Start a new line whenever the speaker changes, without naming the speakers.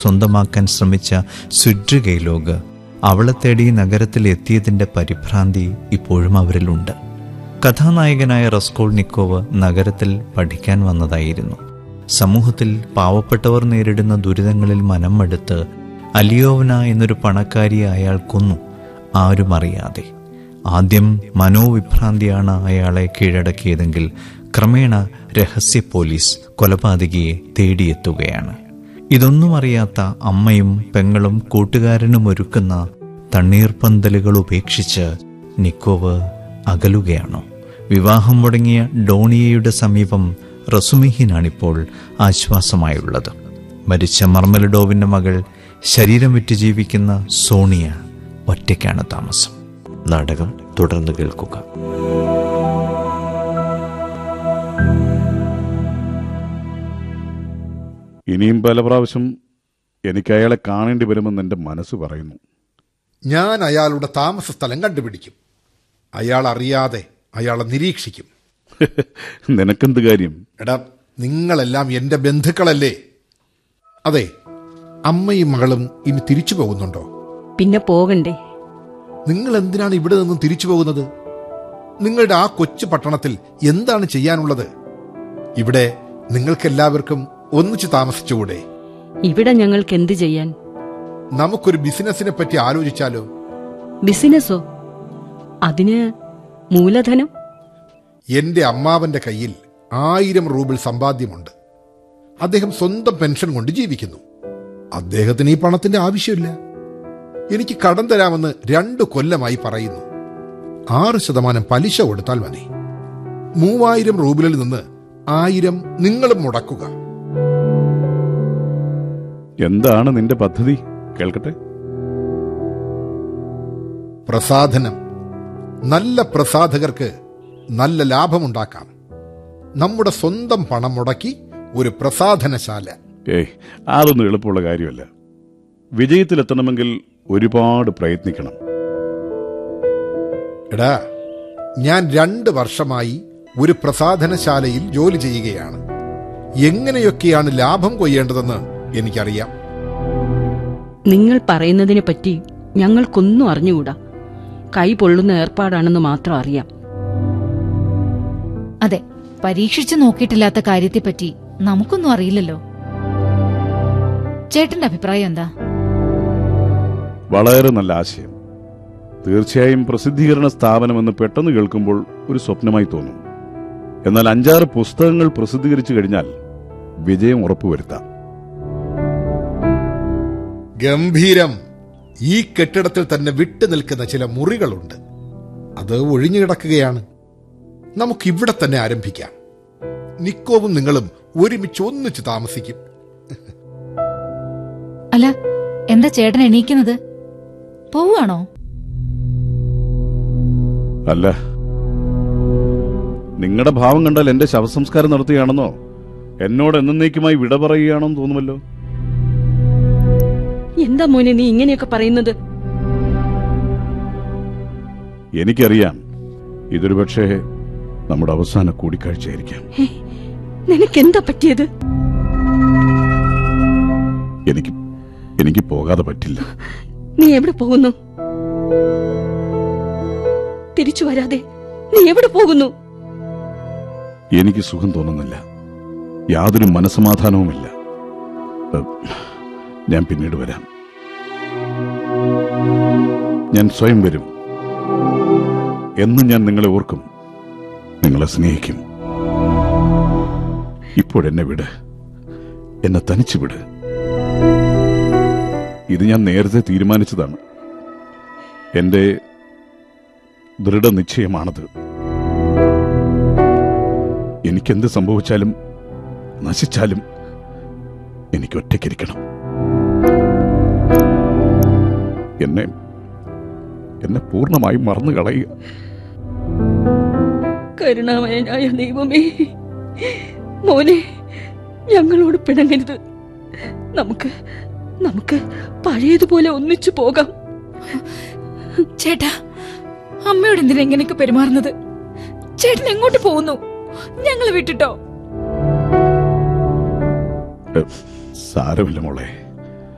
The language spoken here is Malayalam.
സ്വന്തമാക്കാൻ ശ്രമിച്ച സുഡ്രി ഗെയ്ലോഗ് അവളെ തേടി നഗരത്തിൽ എത്തിയതിന്റെ പരിഭ്രാന്തി ഇപ്പോഴും അവരിലുണ്ട് കഥാനായകനായ റസ്കോൾ നിക്കോവ് നഗരത്തിൽ പഠിക്കാൻ വന്നതായിരുന്നു സമൂഹത്തിൽ പാവപ്പെട്ടവർ നേരിടുന്ന ദുരിതങ്ങളിൽ മനം മടുത്ത് അലിയോവന എന്നൊരു പണക്കാരിയെ അയാൾ കൊന്നു ആരും അറിയാതെ ആദ്യം മനോവിഭ്രാന്തിയാണ് അയാളെ കീഴടക്കിയതെങ്കിൽ ക്രമേണ രഹസ്യ പോലീസ് കൊലപാതകിയെ തേടിയെത്തുകയാണ് ഇതൊന്നും അറിയാത്ത അമ്മയും പെങ്ങളും കൂട്ടുകാരനും ഒരുക്കുന്ന തണ്ണീർപ്പന്തലുകൾ ഉപേക്ഷിച്ച് നിക്കോവ് അകലുകയാണോ വിവാഹം മുടങ്ങിയ ഡോണിയയുടെ സമീപം റസുമിഹിനാണിപ്പോൾ ആശ്വാസമായുള്ളത് മരിച്ച മർമലഡോവിന്റെ മകൾ ശരീരം വിറ്റ് ജീവിക്കുന്ന സോണിയ ഒറ്റയ്ക്കാണ് താമസം
നാടകം തുടർന്ന് കേൾക്കുക
ഇനിയും പല പ്രാവശ്യം എനിക്ക് അയാളെ കാണേണ്ടി വരുമെന്ന് എൻ്റെ മനസ്സ് പറയുന്നു
ഞാൻ അയാളുടെ താമസ സ്ഥലം കണ്ടുപിടിക്കും അയാൾ അറിയാതെ അയാളെ നിരീക്ഷിക്കും
നിനക്കെന്ത് കാര്യം
എടാ നിങ്ങളെല്ലാം എന്റെ ബന്ധുക്കളല്ലേ അതെ അമ്മയും മകളും ഇനി തിരിച്ചു പോകുന്നുണ്ടോ
പിന്നെ പോകണ്ടേ
നിങ്ങൾ എന്തിനാണ് ഇവിടെ നിന്നും തിരിച്ചു പോകുന്നത് നിങ്ങളുടെ ആ കൊച്ചു പട്ടണത്തിൽ എന്താണ് ചെയ്യാനുള്ളത് ഇവിടെ നിങ്ങൾക്കെല്ലാവർക്കും ഒന്നിച്ച് താമസിച്ചുകൂടെ
ഇവിടെ ഞങ്ങൾക്ക് എന്ത് ചെയ്യാൻ
നമുക്കൊരു ബിസിനസിനെ പറ്റി ആലോചിച്ചാലോ
ബിസിനസ്സോ അതിന് മൂലധനം
എന്റെ അമ്മാവന്റെ കയ്യിൽ ആയിരം റൂബിൾ സമ്പാദ്യമുണ്ട് അദ്ദേഹം സ്വന്തം പെൻഷൻ കൊണ്ട് ജീവിക്കുന്നു അദ്ദേഹത്തിന് ഈ പണത്തിന്റെ ആവശ്യമില്ല എനിക്ക് കടം തരാമെന്ന് രണ്ടു കൊല്ലമായി പറയുന്നു ആറ് ശതമാനം പലിശ കൊടുത്താൽ മതി മൂവായിരം റൂബിളിൽ നിന്ന് ആയിരം നിങ്ങളും മുടക്കുക
എന്താണ് നിന്റെ പദ്ധതി കേൾക്കട്ടെ
പ്രസാധനം നല്ല പ്രസാധകർക്ക് നല്ല ലാഭമുണ്ടാക്കാം നമ്മുടെ സ്വന്തം പണം മുടക്കി ഒരു പ്രസാധനശാല
ഏയ് അതൊന്നും എളുപ്പമുള്ള കാര്യമല്ല വിജയത്തിലെത്തണമെങ്കിൽ ഒരുപാട് പ്രയത്നിക്കണം
എടാ ഞാൻ രണ്ട് വർഷമായി ഒരു പ്രസാധനശാലയിൽ ജോലി ചെയ്യുകയാണ് എങ്ങനെയൊക്കെയാണ് ലാഭം കൊയ്യേണ്ടതെന്ന് എനിക്കറിയാം
നിങ്ങൾ പറയുന്നതിനെ പറ്റി ഞങ്ങൾക്കൊന്നും അറിഞ്ഞുകൂടാ കൈ പൊള്ളുന്ന ഏർപ്പാടാണെന്ന് മാത്രം അറിയാം
അതെ പരീക്ഷിച്ചു നോക്കിയിട്ടില്ലാത്ത കാര്യത്തെപ്പറ്റി നമുക്കൊന്നും അറിയില്ലല്ലോ ചേട്ടന്റെ അഭിപ്രായം എന്താ
വളരെ നല്ല ആശയം തീർച്ചയായും പ്രസിദ്ധീകരണ സ്ഥാപനമെന്ന് പെട്ടെന്ന് കേൾക്കുമ്പോൾ ഒരു സ്വപ്നമായി തോന്നും എന്നാൽ അഞ്ചാറ് പുസ്തകങ്ങൾ പ്രസിദ്ധീകരിച്ചു കഴിഞ്ഞാൽ വിജയം ഉറപ്പുവരുത്താം
ഗംഭീരം ഈ കെട്ടിടത്തിൽ തന്നെ വിട്ടു നിൽക്കുന്ന ചില മുറികളുണ്ട് അത് ഒഴിഞ്ഞു കിടക്കുകയാണ് നമുക്ക് ഇവിടെ തന്നെ ആരംഭിക്കാം നിക്കോവും നിങ്ങളും ഒരുമിച്ച് ഒന്നിച്ച് താമസിക്കും
അല്ല എന്താ ചേട്ടൻ എണീക്കുന്നത് പോവുകയാണോ
അല്ല നിങ്ങളുടെ ഭാവം കണ്ടാൽ എന്റെ ശവസംസ്കാരം നടത്തുകയാണെന്നോ എന്നോട് എന്നേക്കുമായി വിട പറയുകയാണെന്ന് തോന്നുമല്ലോ
എന്താ മോനെ നീ ഇങ്ങനെയൊക്കെ പറയുന്നത്
എനിക്കറിയാം ഇതൊരു പക്ഷേ നമ്മുടെ അവസാന കൂടിക്കാഴ്ചയായിരിക്കാം
ഹേ, നിനക്കെന്താ പറ്റിയത്
എനിക്ക് എനിക്ക് പോകാതെ പറ്റില്ല
നീ എവിടെ പോകുന്നു തിരിച്ചു വരാതെ നീ എവിടെ പോകുന്നു
എനിക്ക് സുഖം തോന്നുന്നില്ല യാതൊരു മനസമാധാനവുമില്ല ഏ, ഞാൻ പിന്നീട് വരാം ഞാൻ സ്വയം വരും എന്നും ഞാൻ നിങ്ങളെ ഓർക്കും നിങ്ങളെ സ്നേഹിക്കും ഇപ്പോഴെന്നെ വിട് എന്നെ തനിച്ചു വിട് ഇത് ഞാൻ നേരത്തെ തീരുമാനിച്ചതാണ് എന്റെ ദൃഢനിശ്ചയമാണത് എനിക്കെന്ത് സംഭവിച്ചാലും നശിച്ചാലും എനിക്ക് ഒറ്റയ്ക്കിരിക്കണം എന്നെ എന്നെ പൂർണ്ണമായും മറന്നു കളയുക
കരുണാമയനായ ദൈവമേ മോനെ ഞങ്ങളോട് പിണങ്ങരുത് നമുക്ക് നമുക്ക് പഴയതുപോലെ ഒന്നിച്ചു പോകാം
ചേട്ടാ അമ്മയോട് എന്തിനാ ഇങ്ങനെയൊക്കെ പെരുമാറുന്നത് ചേട്ടൻ എങ്ങോട്ട് പോകുന്നു ഞങ്ങളെ വിട്ടിട്ടോ
ഏ, സാരമില്ല മോളെ